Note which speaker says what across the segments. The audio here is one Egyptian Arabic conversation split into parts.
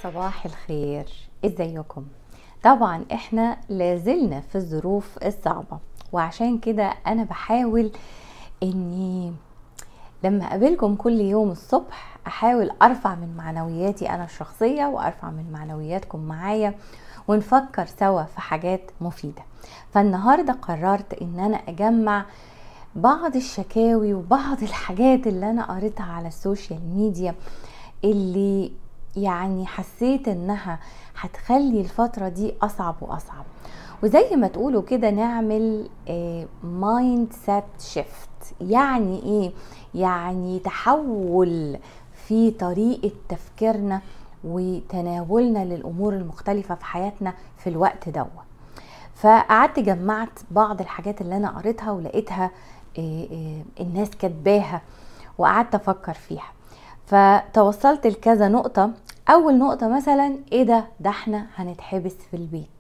Speaker 1: صباح الخير ازيكم طبعا احنا لازلنا في الظروف الصعبة وعشان كده انا بحاول اني لما اقابلكم كل يوم الصبح احاول ارفع من معنوياتي انا الشخصية وارفع من معنوياتكم معايا ونفكر سوا في حاجات مفيدة فالنهاردة قررت ان انا اجمع بعض الشكاوي وبعض الحاجات اللي انا قريتها على السوشيال ميديا اللي يعني حسيت انها هتخلي الفترة دي اصعب واصعب وزي ما تقولوا كده نعمل مايند سيت شيفت يعني ايه يعني تحول في طريقة تفكيرنا وتناولنا للامور المختلفة في حياتنا في الوقت دوا فقعدت جمعت بعض الحاجات اللي انا قريتها ولقيتها الناس كاتباها وقعدت افكر فيها فتوصلت لكذا نقطة أول نقطة مثلا إيه ده ده إحنا هنتحبس في البيت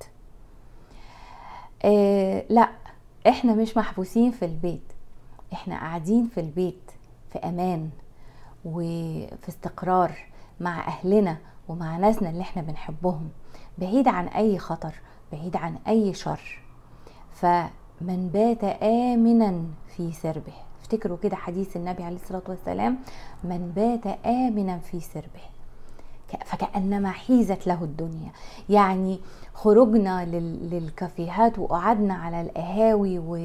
Speaker 1: إيه لا إحنا مش محبوسين في البيت إحنا قاعدين في البيت في أمان وفي استقرار مع أهلنا ومع ناسنا اللي إحنا بنحبهم بعيد عن أي خطر بعيد عن أي شر فمن بات آمنا في سربه افتكروا كده حديث النبي عليه الصلاة والسلام من بات آمنا في سربه فكأنما حيزت له الدنيا يعني خرجنا للكافيهات وقعدنا على القهاوي و...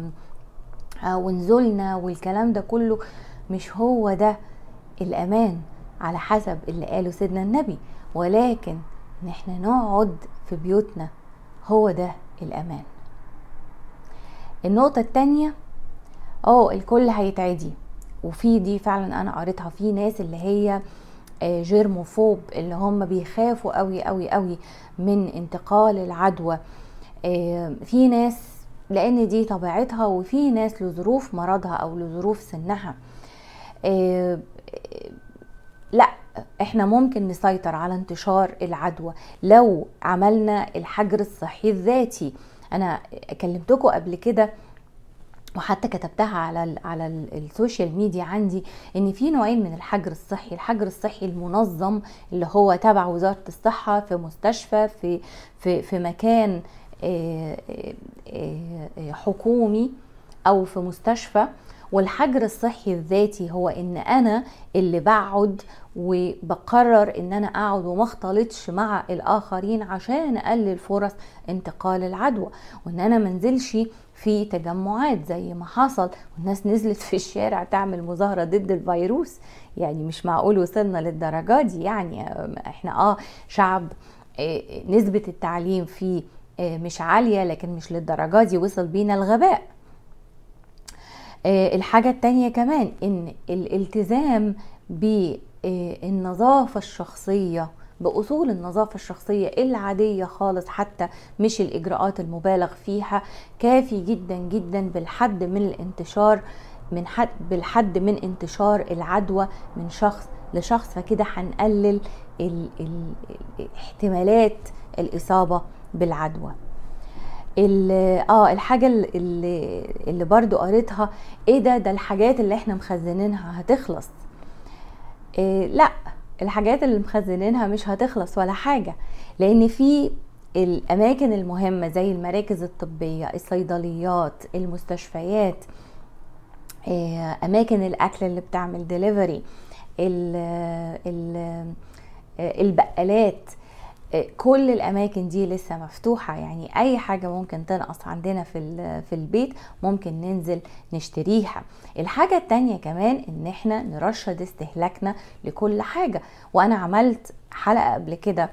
Speaker 1: ونزلنا والكلام ده كله مش هو ده الأمان على حسب اللي قاله سيدنا النبي ولكن ان احنا نقعد في بيوتنا هو ده الأمان النقطة التانية اه الكل هيتعدي وفي دي فعلا انا قريتها في ناس اللي هي جيرموفوب اللي هم بيخافوا قوي قوي قوي من انتقال العدوى في ناس لان دي طبيعتها وفي ناس لظروف مرضها او لظروف سنها لا احنا ممكن نسيطر على انتشار العدوى لو عملنا الحجر الصحي الذاتي انا كلمتكم قبل كده وحتى كتبتها على ال على ال السوشيال ميديا عندي ان في نوعين من الحجر الصحي الحجر الصحي المنظم اللي هو تبع وزاره الصحه في مستشفى في في في مكان حكومي او في مستشفى والحجر الصحي الذاتي هو ان انا اللي بقعد وبقرر ان انا اقعد وما اختلطش مع الاخرين عشان اقلل فرص انتقال العدوى وان انا منزلش في تجمعات زي ما حصل والناس نزلت في الشارع تعمل مظاهرة ضد الفيروس يعني مش معقول وصلنا للدرجة دي يعني احنا اه شعب نسبة التعليم فيه مش عالية لكن مش للدرجة دي وصل بينا الغباء الحاجة التانية كمان ان الالتزام بالنظافة الشخصية باصول النظافه الشخصيه العاديه خالص حتى مش الاجراءات المبالغ فيها كافي جدا جدا بالحد من الانتشار من حد بالحد من انتشار العدوى من شخص لشخص فكده هنقلل ال ال احتمالات الاصابه بالعدوى اه الحاجه اللي, اللي برضو قريتها ايه ده ده الحاجات اللي احنا مخزنينها هتخلص إيه لا الحاجات اللي مخزنينها مش هتخلص ولا حاجة لأن في الأماكن المهمة زي المراكز الطبية الصيدليات المستشفيات أماكن الأكل اللي بتعمل ديليفري البقالات كل الاماكن دي لسه مفتوحه يعني اي حاجه ممكن تنقص عندنا في في البيت ممكن ننزل نشتريها الحاجه التانية كمان ان احنا نرشد استهلاكنا لكل حاجه وانا عملت حلقه قبل كده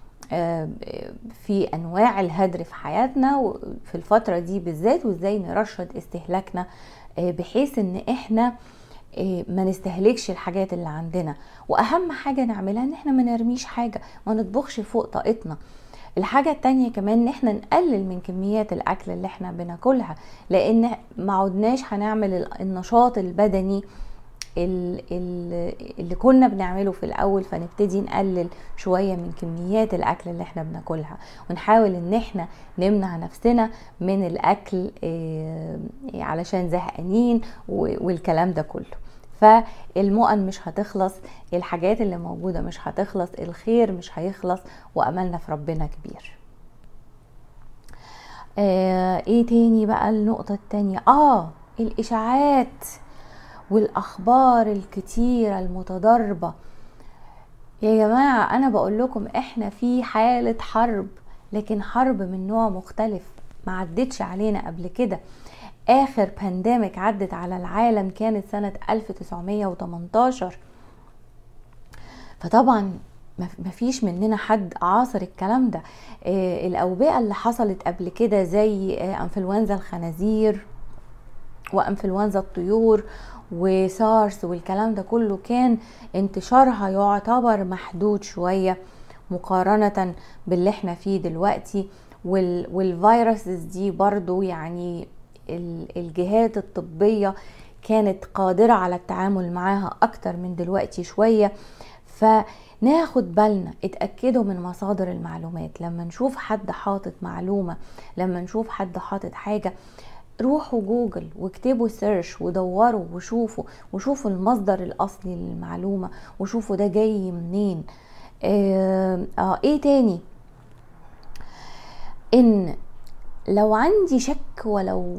Speaker 1: في انواع الهدر في حياتنا في الفتره دي بالذات وازاي نرشد استهلاكنا بحيث ان احنا ما نستهلكش الحاجات اللي عندنا واهم حاجة نعملها ان احنا ما نرميش حاجة ما نطبخش فوق طاقتنا الحاجة التانية كمان ان احنا نقلل من كميات الاكل اللي احنا بناكلها لان ما عدناش هنعمل النشاط البدني اللي كنا بنعمله في الاول فنبتدي نقلل شوية من كميات الاكل اللي احنا بناكلها ونحاول ان احنا نمنع نفسنا من الاكل علشان زهقانين والكلام ده كله فالمؤن مش هتخلص الحاجات اللي موجودة مش هتخلص الخير مش هيخلص وأملنا في ربنا كبير آه ايه تاني بقى النقطة التانية اه الاشاعات والاخبار الكتيرة المتضاربة يا جماعة انا بقول لكم احنا في حالة حرب لكن حرب من نوع مختلف ما عدتش علينا قبل كده اخر بانديميك عدت على العالم كانت سنة 1918 فطبعا ما فيش مننا حد عاصر الكلام ده آه الاوبئه اللي حصلت قبل كده زي آه انفلونزا الخنازير وانفلونزا الطيور وسارس والكلام ده كله كان انتشارها يعتبر محدود شويه مقارنه باللي احنا فيه دلوقتي والفيروسز دي برضو يعني الجهات الطبيه كانت قادره على التعامل معاها اكتر من دلوقتي شويه فناخد بالنا اتأكدوا من مصادر المعلومات لما نشوف حد حاطط معلومة لما نشوف حد حاطط حاجة روحوا جوجل واكتبوا سيرش ودوروا وشوفوا وشوفوا المصدر الاصلي للمعلومه وشوفوا ده جاي منين آه, اه ايه تاني ان لو عندي شك ولو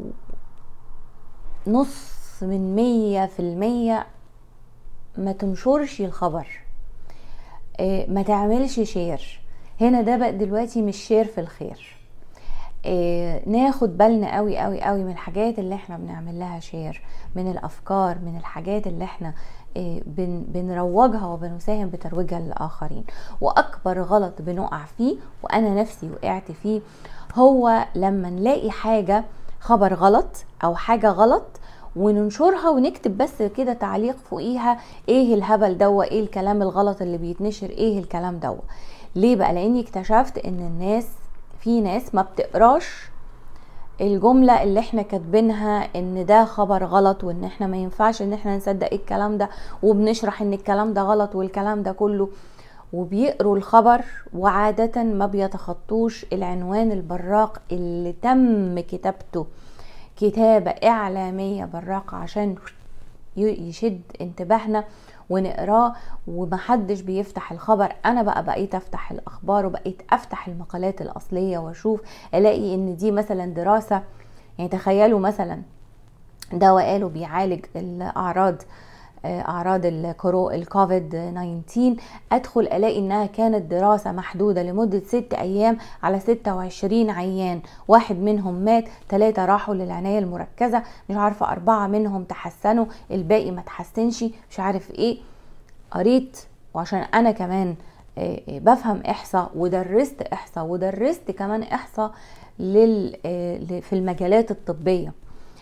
Speaker 1: نص من مية في المية ما تنشرش الخبر آه ما تعملش شير هنا ده بقى دلوقتي مش شير في الخير آه ناخد بالنا قوي قوي قوي من الحاجات اللي احنا بنعمل لها شير من الافكار من الحاجات اللي احنا آه بن بنروجها وبنساهم بترويجها للاخرين واكبر غلط بنقع فيه وانا نفسي وقعت فيه هو لما نلاقي حاجه خبر غلط او حاجه غلط وننشرها ونكتب بس كده تعليق فوقيها ايه الهبل دوا ايه الكلام الغلط اللي بيتنشر ايه الكلام دوا ليه بقى لاني اكتشفت ان الناس في ناس ما بتقراش الجملة اللي احنا كاتبينها ان ده خبر غلط وان احنا ما ينفعش ان احنا نصدق الكلام ده وبنشرح ان الكلام ده غلط والكلام ده كله وبيقروا الخبر وعادة ما بيتخطوش العنوان البراق اللي تم كتابته كتابة إعلامية براقة عشان يشد انتباهنا ونقراه ومحدش بيفتح الخبر انا بقى بقيت افتح الاخبار وبقيت افتح المقالات الاصليه واشوف الاقي ان دي مثلا دراسه يعني تخيلوا مثلا دواء قالوا بيعالج الاعراض اعراض الكورو الكوفيد 19 ادخل الاقي انها كانت دراسه محدوده لمده ست ايام على 26 عيان واحد منهم مات ثلاثه راحوا للعنايه المركزه مش عارفه اربعه منهم تحسنوا الباقي ما تحسنش مش عارف ايه قريت وعشان انا كمان بفهم احصاء ودرست احصاء ودرست كمان احصاء لل في المجالات الطبيه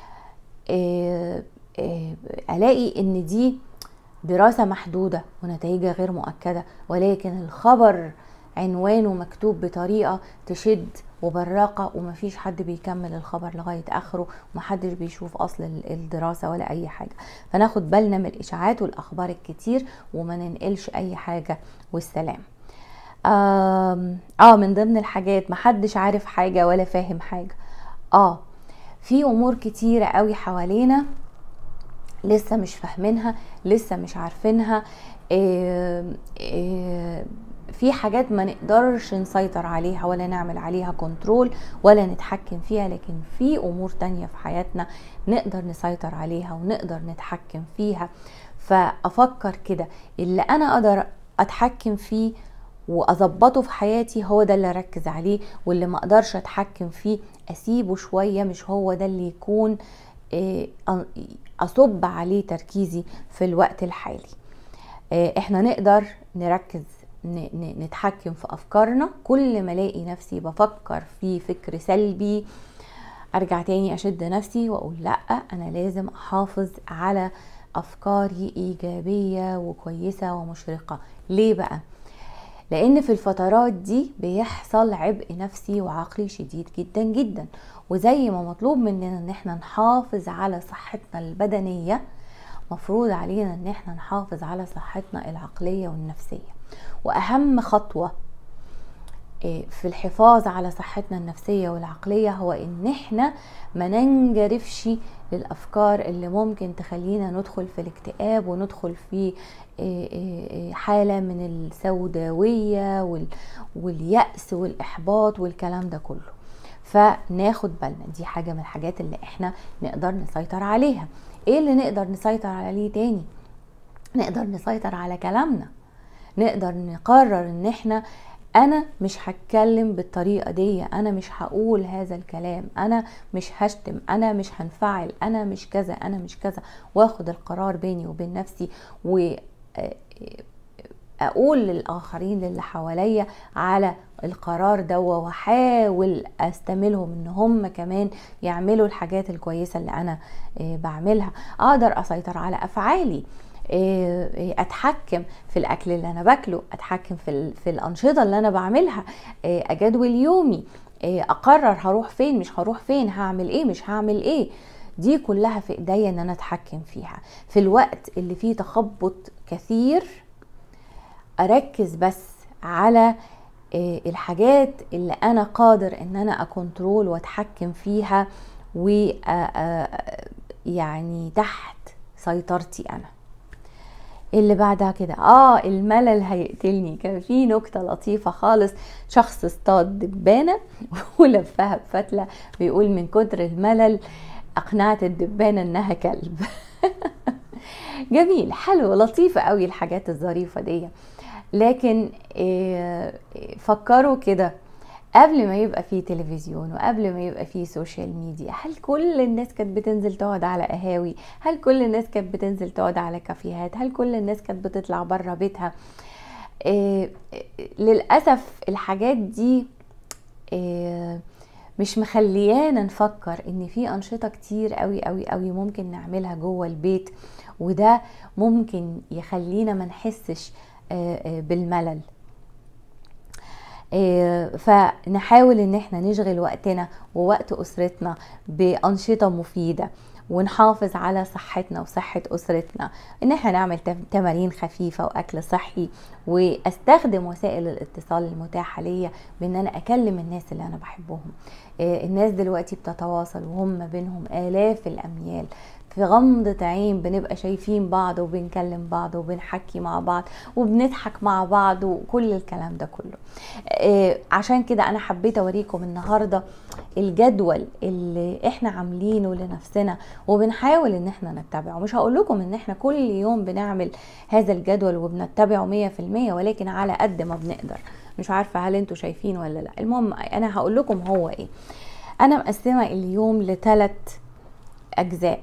Speaker 1: الاقي ان دي دراسة محدودة ونتائجها غير مؤكدة ولكن الخبر عنوانه مكتوب بطريقة تشد وبراقة ومفيش حد بيكمل الخبر لغاية آخره ومحدش بيشوف أصل الدراسة ولا أي حاجة فناخد بالنا من الإشاعات والأخبار الكتير وما ننقلش أي حاجة والسلام آه, آه من ضمن الحاجات محدش عارف حاجة ولا فاهم حاجة آه في أمور كتيرة قوي حوالينا لسه مش فاهمينها لسه مش عارفينها إيه إيه في حاجات ما نقدرش نسيطر عليها ولا نعمل عليها كنترول ولا نتحكم فيها لكن في امور تانية في حياتنا نقدر نسيطر عليها ونقدر نتحكم فيها فافكر كده اللي انا اقدر اتحكم فيه واظبطه في حياتي هو ده اللي اركز عليه واللي ما اقدرش اتحكم فيه اسيبه شويه مش هو ده اللي يكون اصب عليه تركيزي في الوقت الحالي احنا نقدر نركز نتحكم في افكارنا كل ما الاقي نفسي بفكر في فكر سلبي ارجع تاني اشد نفسي واقول لا انا لازم احافظ على افكاري ايجابيه وكويسه ومشرقه ليه بقى لان في الفترات دي بيحصل عبء نفسي وعقلي شديد جدا جدا وزي ما مطلوب مننا ان احنا نحافظ على صحتنا البدنيه مفروض علينا ان احنا نحافظ على صحتنا العقليه والنفسيه واهم خطوه في الحفاظ على صحتنا النفسية والعقلية هو ان احنا ما ننجرفش للافكار اللي ممكن تخلينا ندخل في الاكتئاب وندخل في حالة من السوداوية واليأس والإحباط والكلام ده كله فناخد بالنا دي حاجة من الحاجات اللي احنا نقدر نسيطر عليها ايه اللي نقدر نسيطر عليه تاني نقدر نسيطر على كلامنا نقدر نقرر ان احنا انا مش هتكلم بالطريقه دي انا مش هقول هذا الكلام انا مش هشتم انا مش هنفعل انا مش كذا انا مش كذا واخد القرار بيني وبين نفسي و اقول للاخرين للي حواليا على القرار ده واحاول استملهم ان هم كمان يعملوا الحاجات الكويسه اللي انا بعملها اقدر اسيطر على افعالي اتحكم في الاكل اللي انا باكله اتحكم في في الانشطه اللي انا بعملها اجدول يومي اقرر هروح فين مش هروح فين هعمل ايه مش هعمل ايه دي كلها في ايديا ان انا اتحكم فيها في الوقت اللي فيه تخبط كثير اركز بس على الحاجات اللي انا قادر ان انا اكنترول واتحكم فيها و يعني تحت سيطرتي انا اللي بعدها كده اه الملل هيقتلني كان في نكته لطيفه خالص شخص اصطاد دبانه ولفها بفتله بيقول من كتر الملل اقنعت الدبانه انها كلب جميل حلو لطيفه قوي الحاجات الظريفه دي لكن فكروا كده قبل ما يبقى فيه تلفزيون وقبل ما يبقى فيه سوشيال ميديا هل كل الناس كانت بتنزل تقعد على قهاوي هل كل الناس كانت بتنزل تقعد على كافيهات هل كل الناس كانت بتطلع بره بيتها إيه للأسف الحاجات دي إيه مش مخليانا نفكر ان في انشطه كتير قوي قوي قوي ممكن نعملها جوه البيت وده ممكن يخلينا ما نحسش بالملل فنحاول ان احنا نشغل وقتنا ووقت اسرتنا بانشطه مفيده ونحافظ على صحتنا وصحة أسرتنا إن احنا نعمل تمارين خفيفة وأكل صحي وأستخدم وسائل الاتصال المتاحة ليا بإن أنا أكلم الناس اللي أنا بحبهم الناس دلوقتي بتتواصل وهم بينهم آلاف الأميال في غمضة عين بنبقى شايفين بعض وبنكلم بعض وبنحكي مع بعض وبنضحك مع بعض وكل الكلام ده كله آه عشان كده انا حبيت اوريكم النهارده الجدول اللي احنا عاملينه لنفسنا وبنحاول ان احنا نتبعه مش هقول لكم ان احنا كل يوم بنعمل هذا الجدول وبنتبعه مية في المية ولكن على قد ما بنقدر مش عارفة هل انتوا شايفين ولا لا المهم انا هقول لكم هو ايه انا مقسمة اليوم لثلاث اجزاء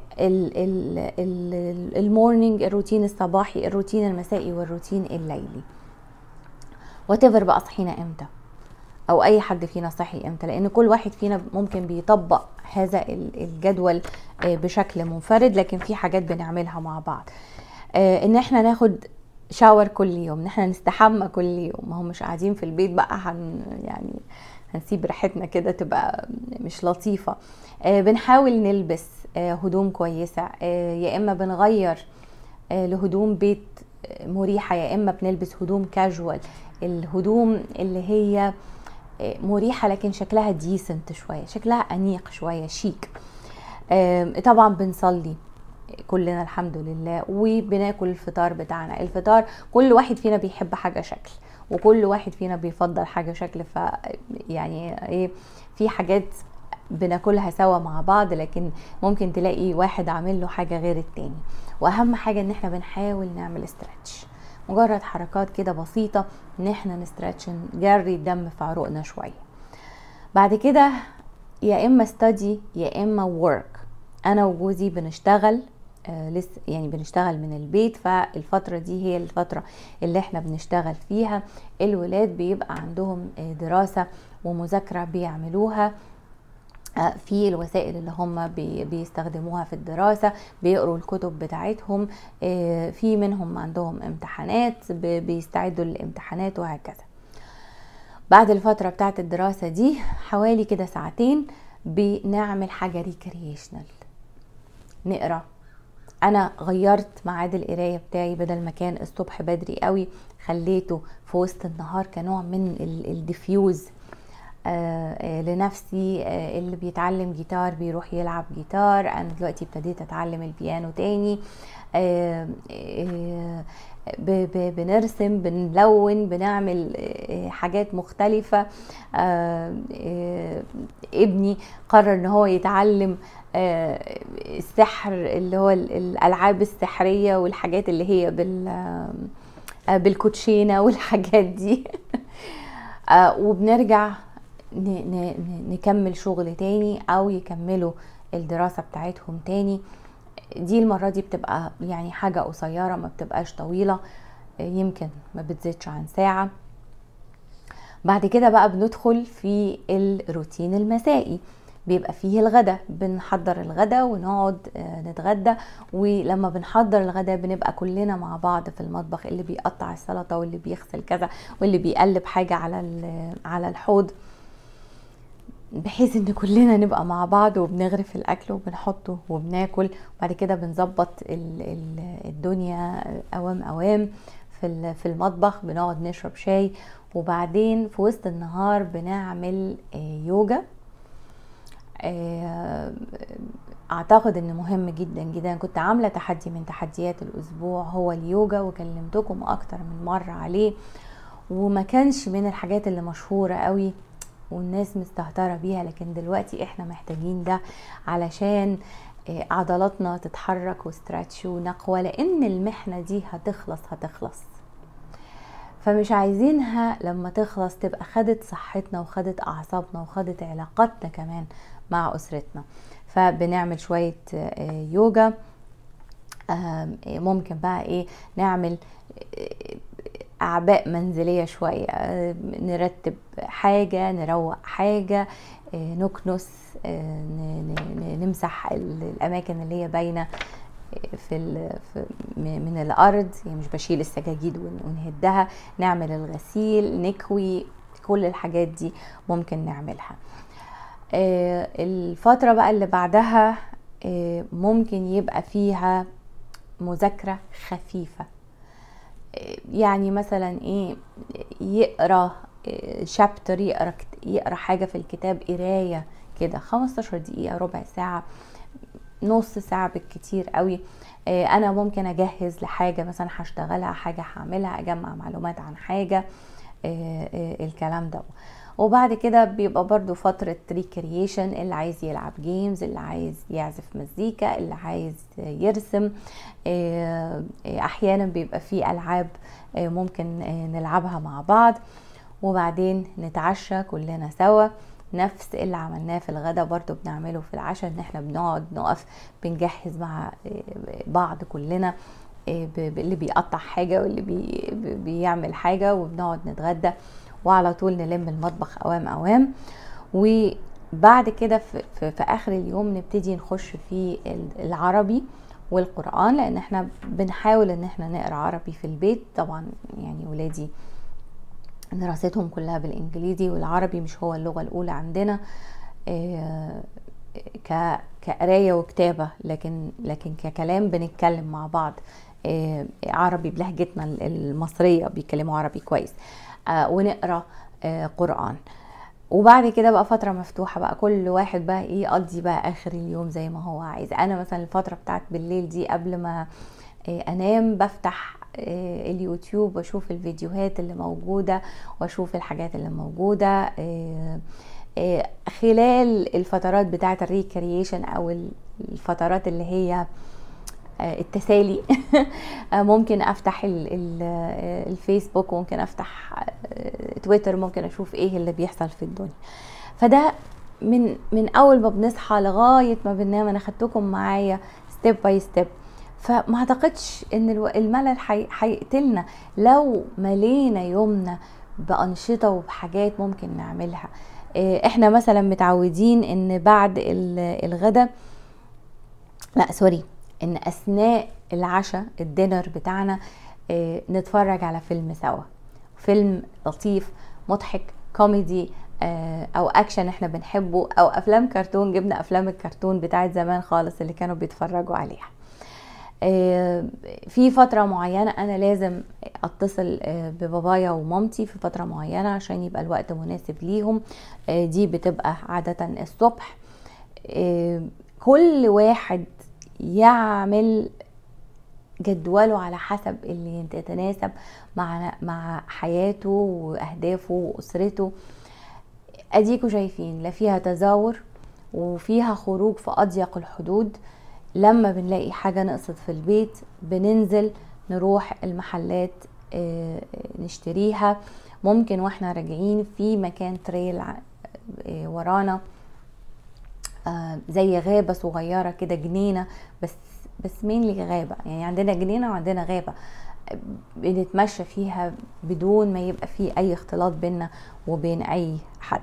Speaker 1: المورنينج الروتين الصباحي الروتين المسائي والروتين الليلي واتيفر بقى صحينا امتى او اي حد فينا صحي امتى لان كل واحد فينا ممكن بيطبق هذا الجدول بشكل منفرد لكن في حاجات بنعملها مع بعض ان احنا ناخد شاور كل يوم ان احنا نستحمى كل يوم ما هم مش قاعدين في البيت بقى هن يعني هنسيب ريحتنا كده تبقى مش لطيفه بنحاول نلبس هدوم كويسة يا إما بنغير لهدوم بيت مريحة يا إما بنلبس هدوم كاجوال الهدوم اللي هي مريحة لكن شكلها ديسنت شوية شكلها أنيق شوية شيك طبعا بنصلي كلنا الحمد لله وبناكل الفطار بتاعنا الفطار كل واحد فينا بيحب حاجة شكل وكل واحد فينا بيفضل حاجة شكل ف يعني ايه في حاجات بناكلها سوا مع بعض لكن ممكن تلاقي واحد عامل له حاجه غير التاني واهم حاجه ان احنا بنحاول نعمل استرتش مجرد حركات كده بسيطه ان احنا نسترتش نجري الدم في عروقنا شويه بعد كده يا اما ستادي يا اما ورك انا وجوزي بنشتغل آه لسه يعني بنشتغل من البيت فالفترة دي هي الفترة اللي احنا بنشتغل فيها الولاد بيبقى عندهم دراسة ومذاكرة بيعملوها في الوسائل اللي هم بيستخدموها في الدراسة بيقروا الكتب بتاعتهم في منهم عندهم امتحانات بيستعدوا للامتحانات وهكذا بعد الفترة بتاعت الدراسة دي حوالي كده ساعتين بنعمل حاجة ريكريشنال نقرا انا غيرت ميعاد القرايه بتاعي بدل ما كان الصبح بدري قوي خليته في وسط النهار كنوع من الديفيوز آه لنفسي آه اللي بيتعلم جيتار بيروح يلعب جيتار انا دلوقتي ابتديت اتعلم البيانو تاني آه بنرسم بنلون بنعمل حاجات مختلفة ابني قرر ان هو يتعلم السحر اللي هو الالعاب السحرية والحاجات اللي هي بال بالكوتشينة والحاجات دي وبنرجع نكمل شغل تاني او يكملوا الدراسة بتاعتهم تاني دي المرة دي بتبقى يعني حاجة قصيرة ما بتبقاش طويلة يمكن ما بتزيدش عن ساعة بعد كده بقى بندخل في الروتين المسائي بيبقى فيه الغدا بنحضر الغدا ونقعد نتغدى ولما بنحضر الغدا بنبقى كلنا مع بعض في المطبخ اللي بيقطع السلطه واللي بيغسل كذا واللي بيقلب حاجه على على الحوض بحيث ان كلنا نبقى مع بعض وبنغرف الاكل وبنحطه وبناكل وبعد كده بنظبط الدنيا اوام اوام في في المطبخ بنقعد نشرب شاي وبعدين في وسط النهار بنعمل يوجا اعتقد ان مهم جدا جدا كنت عامله تحدي من تحديات الاسبوع هو اليوجا وكلمتكم اكتر من مره عليه وما كانش من الحاجات اللي مشهوره قوي والناس مستهتره بيها لكن دلوقتي احنا محتاجين ده علشان عضلاتنا تتحرك وستراتش ونقوى لان المحنه دي هتخلص هتخلص فمش عايزينها لما تخلص تبقى خدت صحتنا وخدت اعصابنا وخدت علاقاتنا كمان مع اسرتنا فبنعمل شويه يوجا ممكن بقى ايه نعمل اعباء منزليه شويه نرتب حاجه نروق حاجه نكنس نمسح الاماكن اللي هي باينه في, في من الارض يعني مش بشيل السجاجيد ونهدها نعمل الغسيل نكوي كل الحاجات دي ممكن نعملها الفتره بقى اللي بعدها ممكن يبقى فيها مذاكره خفيفه يعني مثلا ايه يقرا شابتر يقرا يقرا حاجه في الكتاب قرايه كده 15 دقيقه ربع ساعه نص ساعه بالكتير قوي انا ممكن اجهز لحاجه مثلا هشتغلها حاجه هعملها اجمع معلومات عن حاجه الكلام ده وبعد كده بيبقى برضو فترة ريكرييشن اللي عايز يلعب جيمز اللي عايز يعزف مزيكا اللي عايز يرسم احيانا بيبقى في العاب ممكن نلعبها مع بعض وبعدين نتعشى كلنا سوا نفس اللي عملناه في الغدا برضو بنعمله في العشاء ان احنا بنقعد نقف بنجهز مع بعض كلنا اللي بيقطع حاجة واللي بي بيعمل حاجة وبنقعد نتغدى وعلى طول نلم المطبخ اوام اوام وبعد كده في, في, في اخر اليوم نبتدي نخش في العربي والقرآن لان احنا بنحاول ان احنا نقرا عربي في البيت طبعا يعني ولادي دراستهم كلها بالانجليزي والعربي مش هو اللغة الاولى عندنا كقراية وكتابة لكن لكن ككلام بنتكلم مع بعض عربي بلهجتنا المصرية بيتكلموا عربي كويس ونقرا قرآن وبعد كده بقى فتره مفتوحه بقى كل واحد بقى ايه يقضي بقى اخر اليوم زي ما هو عايز انا مثلا الفتره بتاعت بالليل دي قبل ما انام بفتح اليوتيوب واشوف الفيديوهات اللي موجوده واشوف الحاجات اللي موجوده خلال الفترات بتاعه الريكرييشن او الفترات اللي هي التسالي ممكن افتح الفيسبوك ممكن افتح تويتر ممكن اشوف ايه اللي بيحصل في الدنيا فده من من اول ما بنصحى لغايه ما بننام انا خدتكم معايا ستيب باي ستيب فما اعتقدش ان الملل هيقتلنا لو ملينا يومنا بانشطه وبحاجات ممكن نعملها احنا مثلا متعودين ان بعد الغدا لا سوري ان اثناء العشاء الدينر بتاعنا اه نتفرج على فيلم سوا فيلم لطيف مضحك كوميدي اه او اكشن احنا بنحبه او افلام كرتون جبنا افلام الكرتون بتاعت زمان خالص اللي كانوا بيتفرجوا عليها آه، في فترة معينة أنا لازم أتصل آه، ببابايا ومامتي في فترة معينة عشان يبقى الوقت مناسب ليهم آه، دي بتبقى عادة الصبح آه، كل واحد يعمل جدوله على حسب اللي يتناسب مع مع حياته واهدافه واسرته اديكوا شايفين لا فيها تزاور وفيها خروج في اضيق الحدود لما بنلاقي حاجه نقصت في البيت بننزل نروح المحلات آه، آه، نشتريها ممكن واحنا راجعين في مكان تريل ع- آه، ورانا آه، زي غابة صغيرة كده جنينة بس بس مين غابة يعني عندنا جنينة وعندنا غابة بنتمشى فيها بدون ما يبقى فيه أي اختلاط بيننا وبين أي حد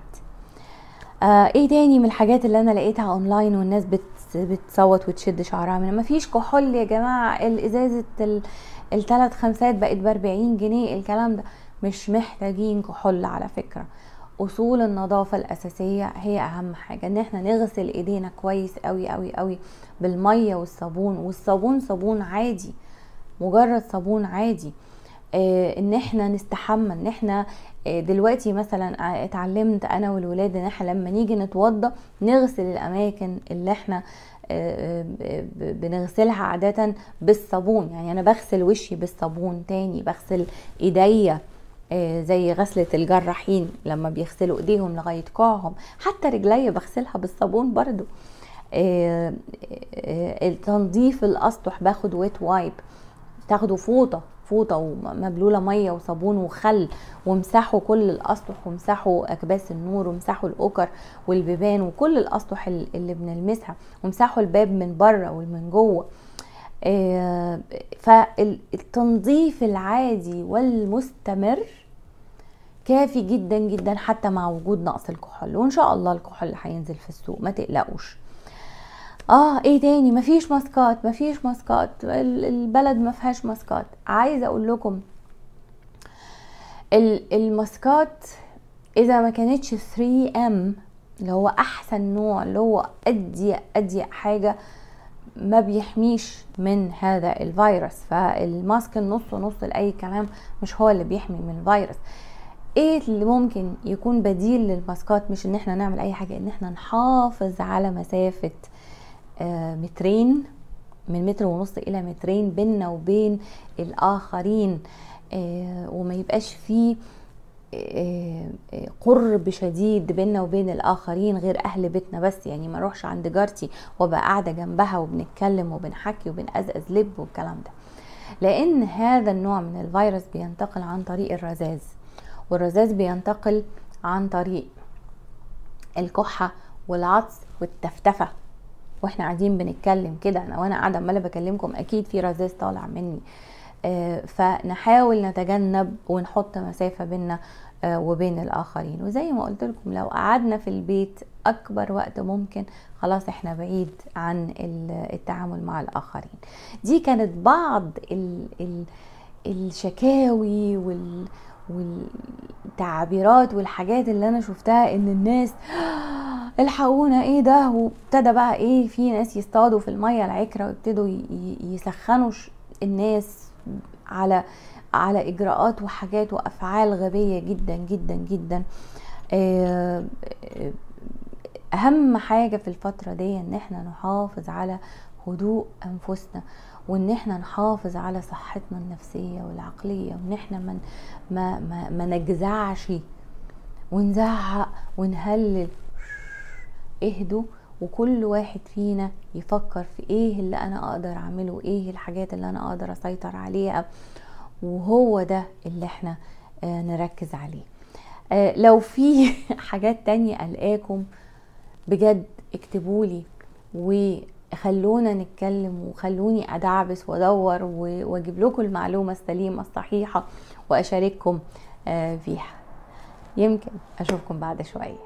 Speaker 1: آه ايه تاني من الحاجات اللي انا لقيتها اونلاين والناس بت بتصوت وتشد شعرها من مفيش كحول يا جماعه الازازه ال- التلات خمسات بقت ب 40 جنيه الكلام ده مش محتاجين كحول على فكره اصول النظافه الاساسيه هي اهم حاجه ان احنا نغسل ايدينا كويس قوي قوي قوي بالميه والصابون والصابون صابون عادي مجرد صابون عادي آه، ان احنا نستحمى ان احنا آه، دلوقتي مثلا اتعلمت انا والولاد ان احنا لما نيجي نتوضى نغسل الاماكن اللي احنا آه، آه، ب- بنغسلها عادة بالصابون يعني انا بغسل وشي بالصابون تاني بغسل ايديا آه، زي غسلة الجراحين لما بيغسلوا ايديهم لغاية كوعهم حتى رجلي بغسلها بالصابون برضو آه، آه، التنظيف الاسطح باخد ويت وايب تاخدوا فوطه فوطه ومبلوله ميه وصابون وخل وامسحوا كل الاسطح وامسحوا اكباس النور وامسحوا الاوكر والبيبان وكل الاسطح ال- اللي بنلمسها وامسحوا الباب من بره ومن جوه آه، فالتنظيف العادي والمستمر كافي جدا جدا حتى مع وجود نقص الكحول وان شاء الله الكحول هينزل في السوق ما تقلقوش اه ايه تاني مفيش ماسكات مفيش ماسكات ال- البلد ما فيهاش ماسكات عايزه اقول لكم ال- الماسكات اذا ما كانتش 3 ام اللي هو احسن نوع اللي هو اضيق اضيق حاجه ما بيحميش من هذا الفيروس فالماسك النص نص لاي كلام مش هو اللي بيحمي من الفيروس ايه اللي ممكن يكون بديل للماسكات مش ان احنا نعمل اي حاجه ان احنا نحافظ على مسافه آه، مترين من متر ونص الى مترين بيننا وبين الاخرين آه، وما يبقاش فيه آه، آه، قرب شديد بيننا وبين الاخرين غير اهل بيتنا بس يعني ما اروحش عند جارتي وابقى قاعده جنبها وبنتكلم وبنحكي وبنقزقز لب والكلام ده لان هذا النوع من الفيروس بينتقل عن طريق الرذاذ والرذاذ بينتقل عن طريق الكحه والعطس والتفتفه واحنا قاعدين بنتكلم كده انا وانا قاعده عماله بكلمكم اكيد في رذاذ طالع مني آه، فنحاول نتجنب ونحط مسافه بيننا آه، وبين الاخرين وزي ما قلت لكم لو قعدنا في البيت اكبر وقت ممكن خلاص احنا بعيد عن ال- التعامل مع الاخرين دي كانت بعض ال ال الشكاوي وال والتعبيرات والحاجات اللي انا شفتها ان الناس الحقونا ايه ده وابتدى بقى ايه في ناس يصطادوا في الميه العكره ويبتدوا ي- ي- يسخنوا ش- الناس على على اجراءات وحاجات وافعال غبيه جدا جدا جدا آه، آه، اهم حاجه في الفتره دي ان احنا نحافظ على هدوء انفسنا وان احنا نحافظ على صحتنا النفسيه والعقليه وان احنا ما ما ما, ما نجزعش ونزعق ونهلل اهدوا وكل واحد فينا يفكر في ايه اللي انا اقدر اعمله ايه الحاجات اللي انا اقدر اسيطر عليها وهو ده اللي احنا آه، نركز عليه آه، لو في حاجات تانية قلقاكم بجد اكتبولي وخلونا نتكلم وخلوني ادعبس وادور و- واجيب لكم المعلومه السليمه الصحيحه واشارككم آه، فيها يمكن اشوفكم بعد شويه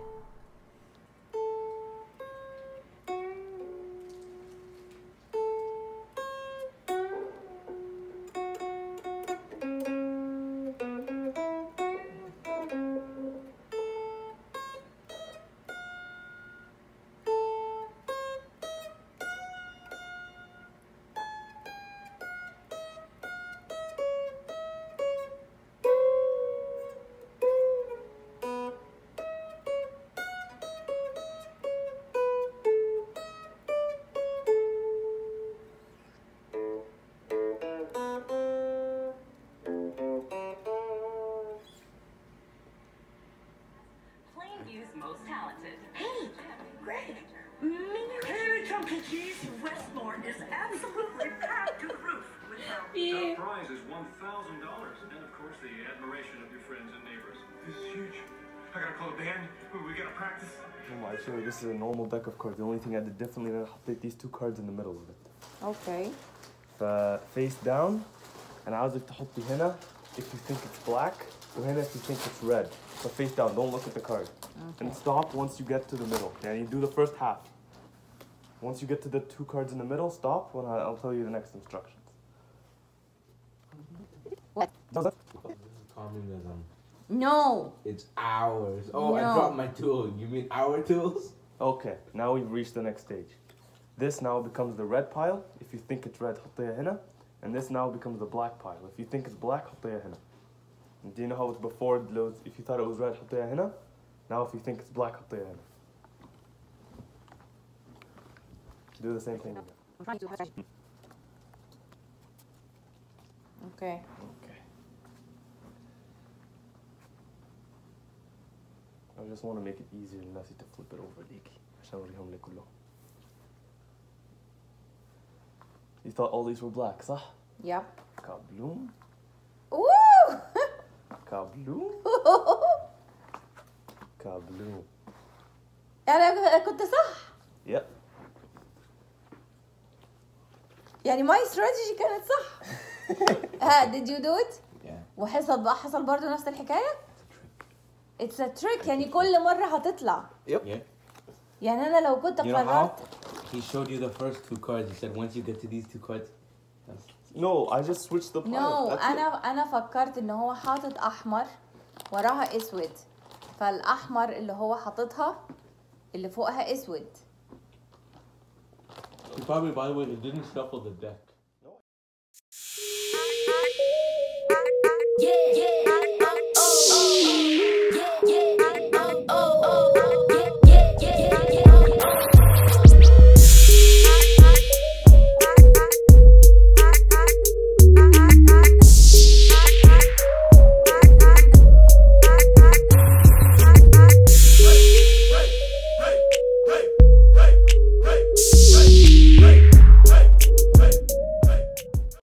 Speaker 2: is absolutely packed to the roof with
Speaker 3: Top
Speaker 1: في
Speaker 3: prize is one thousand dollars, and of course the admiration of your friends and neighbors.
Speaker 4: This is huge. I gotta call a band. We, we gotta practice.
Speaker 5: No, actually, this is a normal deck of cards. The only thing I did differently, I حطيت these two cards in the middle of it.
Speaker 1: اوكي
Speaker 5: ف face down and عاوزك تحطي هنا if you think it's black وهنا if you think it's red. But face down, don't look at the card. And stop once you get to the middle. Yeah, you do the first half. Once you get to the two cards in the middle, stop when I, I'll tell you the next instructions.
Speaker 1: What?
Speaker 5: Does that?
Speaker 6: Communism.
Speaker 1: نو
Speaker 6: It's ours. Oh, I
Speaker 1: No.
Speaker 6: dropped my tool. You mean our tools?
Speaker 5: Okay, now we've reached the next stage. This now becomes the red pile. If you think it's red, حطيها هنا. And this now becomes the black pile. If you think it's black, حطيها هنا. And do you know how it's before, it was- if you thought it was red, حطيها هنا. Now if you think it's black, حطيها هنا. Do the same thing again.
Speaker 1: اوكي
Speaker 5: Okay. I just want to make it easier للناس to flip it over ليكي عشان اوريهم لك كلهم. You thought all these were black, صح؟
Speaker 1: يب
Speaker 5: Kabloom,
Speaker 1: اوه
Speaker 5: kabloom, kabloom.
Speaker 1: انا كنت صح
Speaker 5: Yep.
Speaker 1: يعني ماي استراتيجي كانت صح ها did you do it
Speaker 6: Yeah.
Speaker 1: وحصل بقى حصل برضه نفس الحكايه اتس ا تريك يعني كل مره هتطلع
Speaker 6: Yeah.
Speaker 1: يعني انا لو كنت
Speaker 6: You know how?
Speaker 1: قررت
Speaker 6: He showed you the first two cards. He said once you get to these two cards. that's-
Speaker 5: No, I just switched the pile.
Speaker 1: نو
Speaker 5: That's
Speaker 1: انا
Speaker 5: it.
Speaker 1: انا فكرت ان هو حاطط احمر وراها اسود فالاحمر اللي هو حاططها اللي فوقها اسود
Speaker 6: He probably, by the way, he didn't shuffle the deck.
Speaker 7: Yeah, yeah.